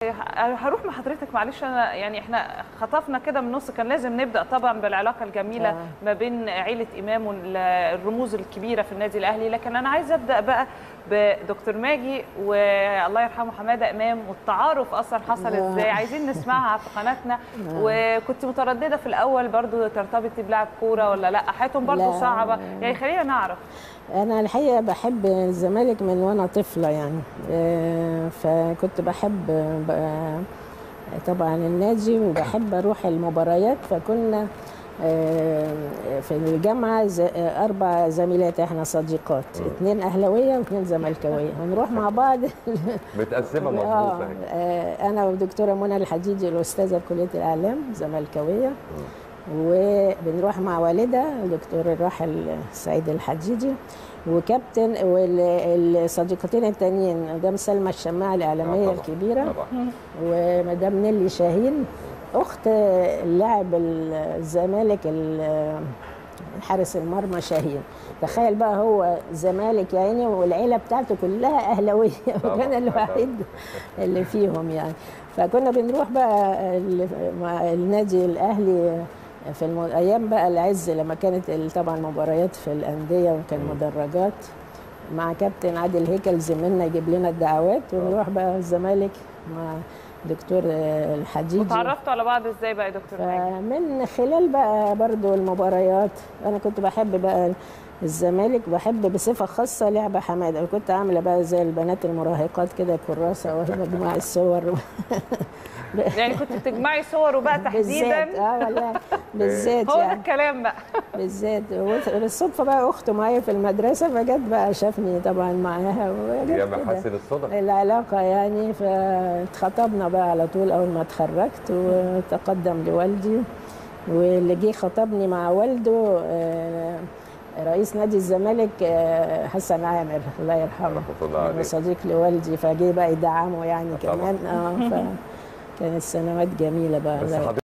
هروح مع حضرتك معلش انا يعني احنا خطفنا كده من النص كان لازم نبدا طبعا بالعلاقه الجميله آه. ما بين عيله امام والرموز الكبيره في النادي الاهلي لكن انا عايزه ابدا بقى بدكتور ماجي والله يرحمه حماده امام والتعارف اصلا حصل آه. ازاي عايزين نسمعها في قناتنا آه. وكنت متردده في الاول برضو ترتبطي بلاعب كوره ولا لا حياتهم برضو لا. صعبه يعني خلينا نعرف انا الحقيقه بحب الزمالك من وانا طفله يعني آه، فكنت بحب آه، طبعا النادي وبحب اروح المباريات فكنا آه، في الجامعه ز- آه، اربع زميلات احنا صديقات اثنين اهلاويه واثنين زملكاويه ونروح مع بعض متقسمه آه، مظبوطه اهي آه، انا والدكتوره منى الحديدي الاستاذه في كليه الاعلام زملكاويه وبنروح مع والدها الدكتور الراحل سعيد الحديدي وكابتن والصديقتين التانيين مدام سلمى الشماعه الاعلاميه طبعاً. الكبيره طبعا ومدام نيلي شاهين اخت اللاعب الزمالك ال- حارس المرمى شاهين تخيل بقى هو زمالك يا عيني والعيله بتاعته كلها اهلاويه طبعاً، وكان الوحيد اللي فيهم يعني فكنا بنروح بقى ال- مع النادي الاهلي في الم... ايام بقى العز لما كانت ال- طبعا مباريات في الانديه وكان مدرجات مع كابتن عادل هيكل زميلنا يجيب لنا الدعوات ونروح بقى الزمالك مع دكتور آه، الحديدي وتعرفتوا على بعض ازاي بقى يا دكتور ماجي فمن خلال بقى برضو المباريات انا كنت بحب بقى الزمالك بحب بصفه خاصه لعبه حماده وكنت عامله بقى زي البنات المراهقات كده كراسه ومجموعه الصور يعني كنت بتجمعي صوره بقى بالذات تحديدا اه والله بالذات هو ده يعني الكلام بقى بالذات بالصدفه بقى اخته معايا في المدرسه فجت بقى شافني طبعا معاها وجت يا كده. محاسن الصدف العلاقة يعني فاتخطبنا بقى على طول أول ما اتخرجت وتقدم لوالدي واللي جه خطبني مع والده آه، رئيس نادي الزمالك آه، حسن عامر الله يرحمه رحمة الله عليه. كان صديق لوالدي فجه بقى يدعمه يعني طبعاً. كمان اه فكانت سنوات جميلة بقى بس الله حضرتك